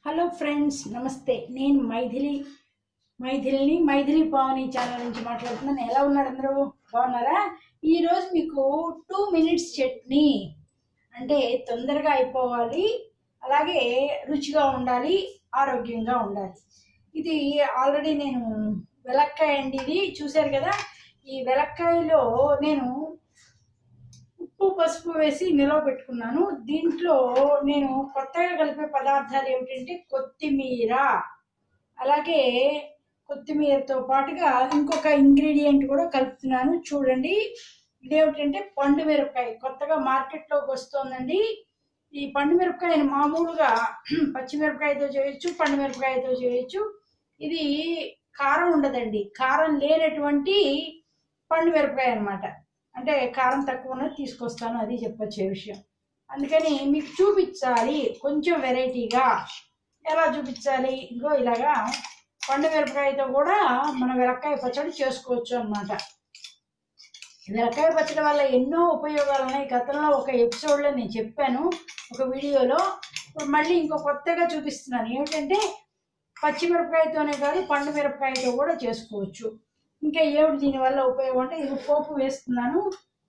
hello friends నమస్తే నేను మైథిలి మైథిలిని మైథిలి పావని ఛానల్ నుంచి మాట్లాడుతున్నాను ఎలా ఉన్నారు అందరూ బాగున్నారా ఈరోజు మీకు టూ మినిట్స్ చట్నీ అంటే తొందరగా అయిపోవాలి అలాగే రుచిగా ఉండాలి ఆరోగ్యంగా ఉండాలి ఇది ఆల్రెడీ నేను వెలక్కాయ అండి ఇది చూశారు కదా ఈ వెలక్కాయలో నేను ఉప్పు పసుపు వేసి నిలవ పెట్టుకున్నాను దీంట్లో నేను కొత్తగా కలిపే పదార్థాలు ఏమిటంటే కొత్తిమీర అలాగే కొత్తిమీరతో పాటుగా ఇంకొక ఇంగ్రీడియంట్ కూడా కలుపుతున్నాను చూడండి ఇదేమిటంటే పండు మిరపకాయ కొత్తగా మార్కెట్లోకి వస్తుందండి ఈ పండు మిరపకాయ మామూలుగా పచ్చిమిరపకాయతో చేయొచ్చు పండు మిరపకాయతో చేయొచ్చు ఇది కారం ఉండదండి కారం లేనటువంటి పండు మిరపకాయ అన్నమాట అంటే కారం తక్కువ ఉన్నది తీసుకొస్తాను అది చెప్పొచ్చే విషయం అందుకని మీకు చూపించాలి కొంచెం వెరైటీగా ఎలా చూపించాలి ఇంకో ఇలాగా పండు మిరపకాయతో కూడా మన వెలక్కాయ పచ్చడి చేసుకోవచ్చు అన్నమాట వెలక్కాయ పచ్చడి వల్ల ఎన్నో ఉపయోగాలు ఉన్నాయి గతంలో ఒక ఎపిసోడ్లో నేను చెప్పాను ఒక వీడియోలో ఇప్పుడు మళ్ళీ ఇంకో కొత్తగా చూపిస్తున్నాను ఏమిటంటే పచ్చిమిరపకాయతోనే కాదు పండు మిరపకాయతో కూడా చేసుకోవచ్చు ఇంకా ఏమిటి దీనివల్ల ఉపయోగం అంటే ఇది పోపు వేస్తున్నాను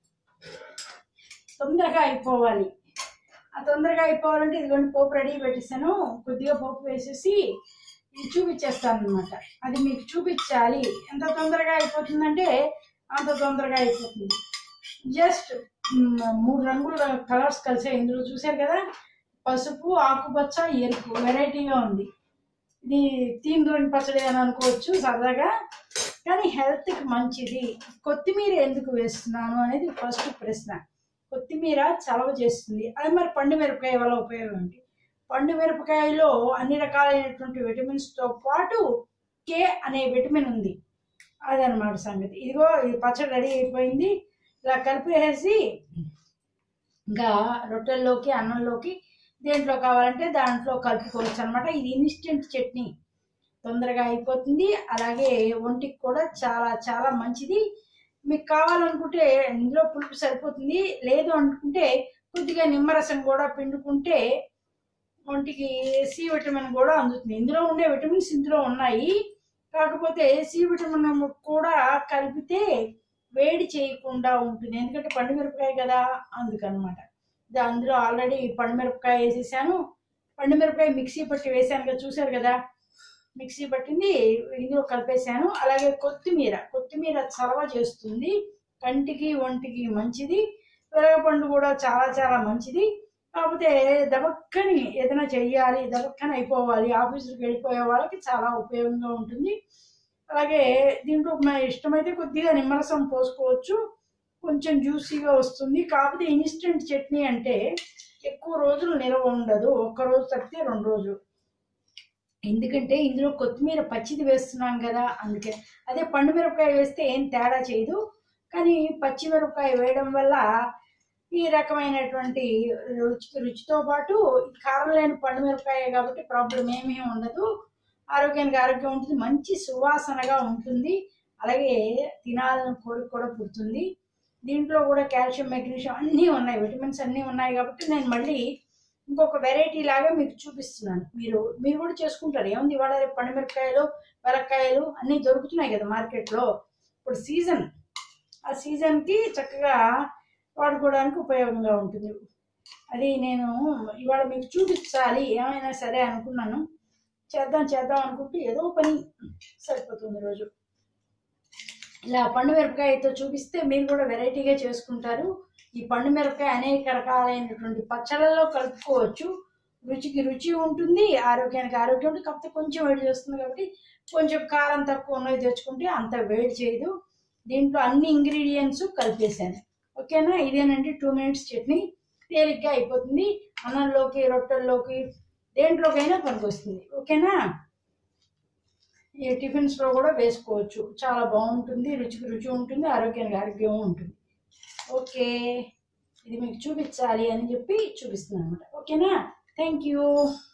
తొందరగా అయిపోవాలి ఆ తొందరగా అయిపోవాలంటే ఇదిగోండి పోపు రెడీ పెట్టేసాను కొద్దిగా పోపు వేసేసి ఇది చూపించేస్తాను అనమాట అది మీకు చూపించాలి ఎంత తొందరగా అయిపోతుందంటే అంత తొందరగా అయిపోతుంది జస్ట్ మూడు రంగుల కలర్స్ కలిసాయి ఇందులో చూశారు కదా పసుపు ఆకుపచ్చ ఎరుపు వెరైటీగా ఉంది ఇది తీన్ దూరం పచ్చడి అని అనుకోవచ్చు సరదాగా కానీ హెల్త్కి మంచిది కొత్తిమీర ఎందుకు వేస్తున్నాను అనేది ఫస్ట్ ప్రశ్న కొత్తిమీర చలవ చేస్తుంది అది మరి పండు మిరపకాయ వల్ల ఉపయోగం ఏంటి పండు మిరపకాయలో అన్ని రకాలైనటువంటి విటమిన్స్తో పాటు కే అనే విటమిన్ ఉంది అదనమాట సంగతి ఇదిగో ఈ పచ్చడి రెడీ అయిపోయింది ఇలా కలిపేసి ఇంకా రొట్టెల్లోకి అన్నంలోకి దేంట్లో కావాలంటే దాంట్లో కలుపుకోవచ్చు అనమాట ఇది ఇన్స్టెంట్ చట్నీ తొందరగా అయిపోతుంది అలాగే ఒంటికి కూడా చాలా చాలా మంచిది మీకు కావాలనుకుంటే ఇందులో పులుపు సరిపోతుంది లేదు అనుకుంటే కొద్దిగా నిమ్మరసం కూడా పిండుకుంటే ఒంటికి సి విటమిన్ కూడా అందుతుంది ఇందులో ఉండే విటమిన్స్ ఇందులో ఉన్నాయి కాకపోతే సి విటమిన్ కూడా కలిపితే వేడి చేయకుండా ఉంటుంది ఎందుకంటే పండుమిరపకాయ కదా అందుకనమాట ఇది అందులో ఆల్రెడీ పండుమిరపకాయ వేసేసాను పండుమిరపకాయ మిక్సీ పట్టి వేసాను కదా చూసారు కదా మిక్సీ పట్టింది ఇందులో కలిపేసాను అలాగే కొత్తిమీర కొత్తిమీర చలవ చేస్తుంది కంటికి ఒంటికి మంచిది వెలగపండు కూడా చాలా చాలా మంచిది కాకపోతే దబక్కని ఏదైనా చెయ్యాలి దబక్కని అయిపోవాలి ఆఫీసులకు వెళ్ళిపోయే వాళ్ళకి చాలా ఉపయోగంగా ఉంటుంది అలాగే దీంట్లో మన ఇష్టమైతే కొద్దిగా నిమ్మరసం పోసుకోవచ్చు కొంచెం జ్యూసీగా వస్తుంది కాకపోతే ఇన్స్టెంట్ చట్నీ అంటే ఎక్కువ రోజులు నిల్వ ఉండదు ఒక్క రోజు తప్పితే రెండు రోజులు ఎందుకంటే ఇందులో కొత్తిమీర పచ్చిది వేస్తున్నాం కదా అందుకే అదే పండు మిరపకాయ వేస్తే ఏం తేడా చేయదు కానీ పచ్చి మిరపకాయ వేయడం వల్ల ఈ రకమైనటువంటి రుచి రుచితో పాటు కారం లేని పండు మిరపకాయ కాబట్టి ప్రాబ్లం ఏమీ ఉండదు ఆరోగ్యానికి ఆరోగ్యం ఉంటుంది మంచి సువాసనగా ఉంటుంది అలాగే తినాలని కోరిక కూడా పుడుతుంది దీంట్లో కూడా కాల్షియం మెగ్నీషియం అన్నీ ఉన్నాయి విటమిన్స్ అన్నీ ఉన్నాయి కాబట్టి నేను మళ్ళీ ఇంకొక వెరైటీ లాగా మీకు చూపిస్తున్నాను మీరు మీరు కూడా చేసుకుంటారు ఏముంది ఇవాళ రేపు పండుమిరపకాయలు వెలక్కాయలు అన్నీ దొరుకుతున్నాయి కదా మార్కెట్లో ఇప్పుడు సీజన్ ఆ సీజన్కి చక్కగా వాడుకోవడానికి ఉపయోగంగా ఉంటుంది అది నేను ఇవాళ మీకు చూపించాలి ఏమైనా సరే అనుకున్నాను చేద్దాం చేద్దాం అనుకుంటే ఏదో పని సరిపోతుంది రోజు ఇలా పండు మిరపకాయతో చూపిస్తే మీరు కూడా వెరైటీగా చేసుకుంటారు ఈ పండు మిరపకాయ అనేక రకాలైనటువంటి పచ్చళ్ళలో కలుపుకోవచ్చు రుచికి రుచి ఉంటుంది ఆరోగ్యానికి ఆరోగ్యం ఉంటుంది కాకపోతే కొంచెం వేడి చేస్తుంది కాబట్టి కొంచెం కారం తక్కువ ఉన్నది తెచ్చుకుంటే అంత వేడి చేయదు దీంట్లో అన్ని ఇంగ్రీడియంట్స్ కలిపేశాను ఓకేనా ఇదేనండి టూ మినిట్స్ చట్నీ తేలిగ్గా అయిపోతుంది అన్నంలోకి రొట్టెల్లోకి దేంట్లోకైనా పనికొస్తుంది ఓకేనా ఈ టిఫిన్స్లో కూడా వేసుకోవచ్చు చాలా బాగుంటుంది రుచికి రుచి ఉంటుంది ఆరోగ్యానికి ఆరోగ్యం ఉంటుంది ఓకే ఇది మీకు చూపించాలి అని చెప్పి చూపిస్తున్నాను అనమాట ఓకేనా థ్యాంక్ యూ